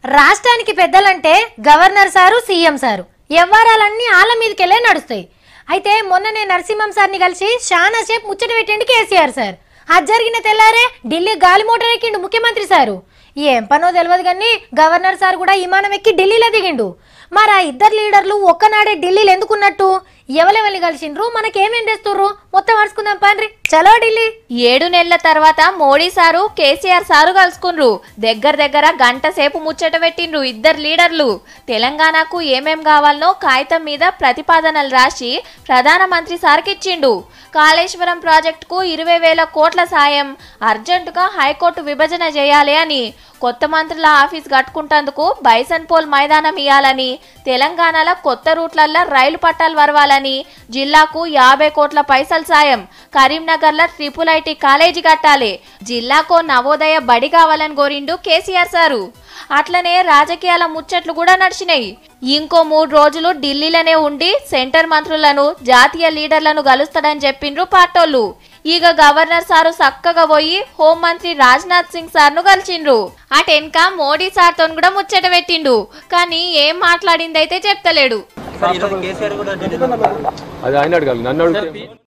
రాష్ట్రానికి పెద్దలంటే governor sir CM sir వ్యవహారాలన్నీ ఆళ్ళ మీదకెళ్ళే నడుస్తాయి అయితే మొన్ననే నరసింహం సార్ని కలిసి చాలా సేపు ముచ్చట పెట్టిండు కేసీఆర్ సార్ అది జరిగిన తెల్లారే ఢిల్లీ గాలి మోటార్ ఎక్కిండు ముఖ్యమంత్రి సారు ఏం పనో తెలియదు కానీ గవర్నర్ సార్ కూడా విమానం ఎక్కి ఢిల్లీలో దిగిండు మరి ఆ ఇద్దరు లీడర్లు ఒక్కనాడే ఢిల్లీలో ఎందుకున్నట్టు ఎవరెవరిని కలిసిండ్రు మనకేమేం తెస్తుర్రు మొత్తం అరుచుకుందాం పండ్రి చలో ఢిల్లీ ఏడు నెలల తర్వాత మోడీ సారు కేసీఆర్ సారు కలుసుకుండ్రు దగ్గర దగ్గర గంట సేపు ముచ్చట పెట్టిండ్రు ఇద్దరు లీడర్లు తెలంగాణకు ఏమేం కావాలనో కాగితం మీద ప్రతిపాదనలు రాసి ప్రధానమంత్రి సార్కిచ్చిండు కాళేశ్వరం ప్రాజెక్టుకు ఇరవై వేల కోట్ల సాయం అర్జెంటుగా హైకోర్టు విభజన చేయాలి అని కొత్త మంత్రుల ఆఫీస్ కట్టుకుంటందుకు బైసన్ పోల్ మైదానం ఇవ్వాలని తెలంగాణలో కొత్త రూట్లల్లో రైలు పట్టాలు వరవాలని జిల్లాకు యాభై కోట్ల పైసలు సాయం కరీంనగర్లో ట్రిపుల్ ఐటీ కాలేజీ కట్టాలి జిల్లాకో నవోదయ బడి కావాలని కోరిండు కేసీఆర్ సారు అట్లనే రాజకీయాల ముచ్చట్లు కూడా నడిచినాయి ఇంకో మూడు రోజులు ఢిల్లీలోనే ఉండి సెంటర్ మంత్రులను జాతీయ లీడర్లను కలుస్తాడని చెప్పిండ్రు పాటోళ్ళు ఇక గవర్నర్ సారు చక్కగా పోయి హోంమంత్రి రాజ్నాథ్ సింగ్ సార్ను కలిసిండ్రు అటెన్క మోడీ సార్తో కూడా ముచ్చట పెట్టిండు కానీ ఏం మాట్లాడిందైతే చెప్తలేడు ఈరోజు కేసీఆర్ కూడా ఢిల్లీలో అది ఆయన అడగాలి నన్ను అడిగితే